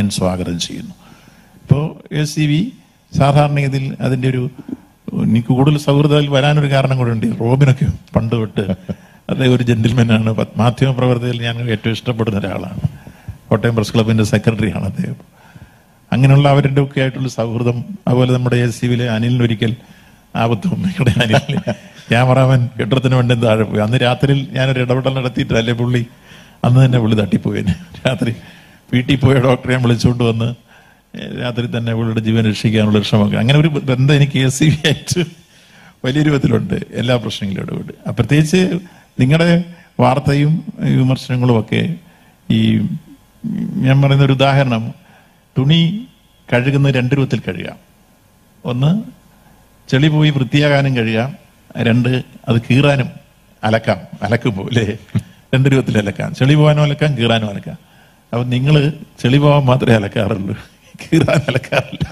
ഞാൻ സ്വാഗതം ചെയ്യുന്നു ഇപ്പോൾ എസ് സി വി സാധാരണഗതിയിൽ അതിൻ്റെ ഒരു എനിക്ക് കൂടുതൽ സൗഹൃദത്തിൽ വരാനൊരു കാരണം കൂടെ ഉണ്ട് റോബിനൊക്കെ പണ്ട് തൊട്ട് അദ്ദേഹം ഒരു ജെന്റിൽമാനാണ് മാധ്യമ പ്രവർത്തകയിൽ ഞാൻ ഏറ്റവും ഇഷ്ടപ്പെടുന്ന ഒരാളാണ് കോട്ടയം പ്രസ് ക്ലബിന്റെ സെക്രട്ടറിയാണ് അദ്ദേഹം അങ്ങനെയുള്ള അവരുടെ ഒക്കെ ആയിട്ടുള്ള സൗഹൃദം അതുപോലെ നമ്മുടെ എസ് സി വിയിലെ അനിലിനൊരിക്കൽ ആപത്ത് വന്നിവിടെ അനിൽ ക്യാമറാമാൻ കെട്ടിടത്തിന് വേണ്ടി താഴെ പോയി അന്ന് രാത്രിയിൽ ഞാനൊരു ഇടപെടൽ നടത്തിയിട്ട് അല്ലേ പുള്ളി അന്ന് തന്നെ പുള്ളി തട്ടിപ്പോയേനെ രാത്രി വീട്ടിൽ പോയ ഡോക്ടറെ ഞാൻ വിളിച്ചുകൊണ്ട് വന്ന് ഏ, രാത്രി തന്നെ പുള്ളിയുടെ ജീവൻ രക്ഷിക്കാനുള്ള ഒരു ശ്രമം അങ്ങനെ ഒരു ബന്ധം എനിക്ക് എസ് സി ബി ആയിട്ട് വലിയ രൂപത്തിലുണ്ട് എല്ലാ പ്രശ്നങ്ങളും ഇടപെട്ട് ആ, പ്രത്യേകിച്ച് നിങ്ങളുടെ വാർത്തയും വിമർശനങ്ങളും ഒക്കെ ഈ ഞാൻ പറയുന്ന ഒരു ഉദാഹരണം തുണി കഴുകുന്ന രണ്ട് രൂപത്തിൽ കഴുകാം ഒന്ന് ചെളി പോയി വൃത്തിയാകാനും കഴിയാം രണ്ട് അത് കീറാനും അലക്കാം അലക്കുമ്പോൾ അല്ലേ രണ്ട് രൂപത്തിൽ അലക്കാം ചെളി പോകാനും അലക്കാം കീറാനും അലക്കാം അപ്പൊ നിങ്ങൾ ചെളി പോകാൻ മാത്രമേ അലക്കാറുള്ളൂ കീറാൻ അലക്കാറില്ല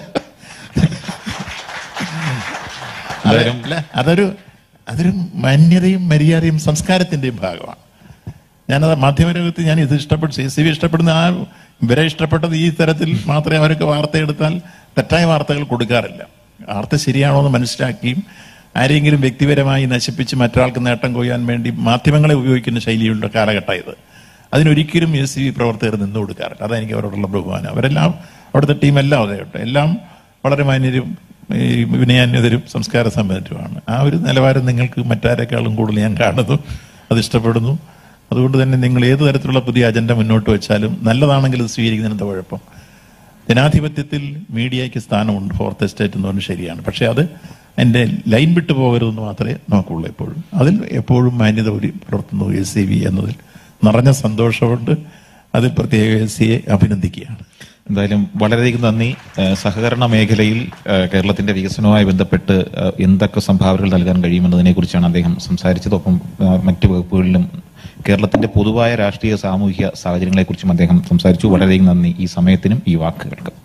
അത് അല്ല, അതൊരു അതൊരു മാന്യതയും മര്യാദയും സംസ്കാരത്തിന്റെയും ഭാഗമാണ് ഞാനത് മാധ്യമരംഗത്ത് ഞാൻ ഇത് ഇഷ്ടപ്പെട്ടു സി സി ബി ഇഷ്ടപ്പെടുന്ന ആ ഇവരെ ഇഷ്ടപ്പെട്ടത് ഈ തരത്തിൽ മാത്രമേ അവരൊക്കെ വാർത്ത എടുത്താൽ തെറ്റായ വാർത്തകൾ കൊടുക്കാറില്ല വാർത്ത ശരിയാണോ എന്ന് മനസ്സിലാക്കിയും ആരെങ്കിലും വ്യക്തിപരമായി നശിപ്പിച്ച് മറ്റൊരാൾക്ക് നേട്ടം കൊയ്യാൻ വേണ്ടി മാധ്യമങ്ങളെ ഉപയോഗിക്കുന്ന ശൈലിയുള്ള കാലഘട്ടം ഇത് അതിനൊരിക്കലും എസ് സി ബി പ്രവർത്തകർ നിന്നു കൊടുക്കാറില്ല അതെനിക്ക് അവരോടുള്ള ബഹുമാനം അവരെല്ലാം അവിടുത്തെ ടീം എല്ലാം അതെ കേട്ടോ എല്ലാം വളരെ മാന്യരും ഈ വിനയാന്യതരും സംസ്കാര സമ്പന്നരുമാണ് ആ ഒരു നിലവാരം നിങ്ങൾക്ക് മറ്റാരെക്കാളും കൂടുതൽ ഞാൻ കാണുന്നു അത് ഇഷ്ടപ്പെടുന്നു അതുകൊണ്ട് തന്നെ നിങ്ങൾ ഏത് തരത്തിലുള്ള പുതിയ അജണ്ട മുന്നോട്ട് വെച്ചാലും നല്ലതാണെങ്കിൽ അത് സ്വീകരിക്കുന്നതിന് കുഴപ്പം ജനാധിപത്യത്തിൽ മീഡിയയ്ക്ക് സ്ഥാനമുണ്ട് ഫോർത്ത് എസ്റ്റേറ്റ് എന്ന് പറഞ്ഞാൽ ശരിയാണ് പക്ഷെ അത് എൻ്റെ ലൈൻ വിട്ടു പോകരുതെന്ന് മാത്രമേ നോക്കുള്ളൂ എപ്പോഴും അതിൽ എപ്പോഴും മാന്യത ഒരു പുലർത്തുന്നു എസ് സി വി എന്നതിൽ നിറഞ്ഞ സന്തോഷമുണ്ട് അതിൽ പ്രത്യേക എസ് സിയെ അഭിനന്ദിക്കുകയാണ് എന്തായാലും വളരെയധികം നന്ദി ഏഹ് സഹകരണ മേഖലയിൽ ഏഹ് കേരളത്തിന്റെ വികസനവുമായി ബന്ധപ്പെട്ട് ഏഹ് എന്തൊക്കെ സംഭാവനകൾ നൽകാൻ കഴിയുമെന്നതിനെ കുറിച്ചാണ് അദ്ദേഹം സംസാരിച്ചത് ഒപ്പം ഏഹ് മറ്റു വകുപ്പുകളിലും കേരളത്തിന്റെ പൊതുവായ രാഷ്ട്രീയ സാമൂഹിക സാഹചര്യങ്ങളെക്കുറിച്ചും അദ്ദേഹം സംസാരിച്ചു വളരെയധികം നന്ദി ഈ സമയത്തിനും ഈ വാക്കുകൾക്കും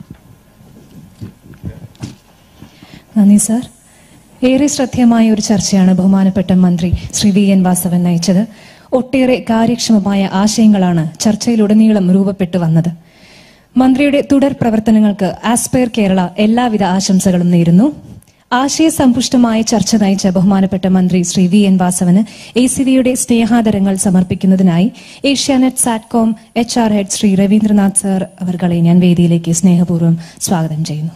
നന്ദി സാർ ഏറെ ശ്രദ്ധേയമായ ഒരു ചർച്ചയാണ് ബഹുമാനപ്പെട്ട മന്ത്രി ശ്രീ വി എൻ വാസവൻ നയിച്ചത് ഒട്ടേറെ കാര്യക്ഷമമായ ആശയങ്ങളാണ് ചർച്ചയിലുടനീളം രൂപപ്പെട്ടു വന്നത് മന്ത്രിയുടെ തുടർ പ്രവർത്തനങ്ങൾക്ക് ആസ്പയർ കേരള എല്ലാവിധ ആശംസകളും നേരുന്നു ആശയസമ്പുഷ്ടമായ ചർച്ച നയിച്ച ബഹുമാനപ്പെട്ട മന്ത്രി ശ്രീ വി എൻ വാസവന് എ സി വിയുടെ സ്നേഹാദരങ്ങൾ സമർപ്പിക്കുന്നതിനായി Asianet Satcom H R head Shri Ravindranath sir അവർകളെ ഞാൻ വേദിയിലേക്ക് സ്നേഹപൂർവ്വം സ്വാഗതം ചെയ്യുന്നു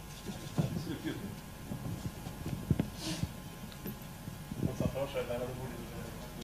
സന്തോഷം എല്ലാവരും കൂടി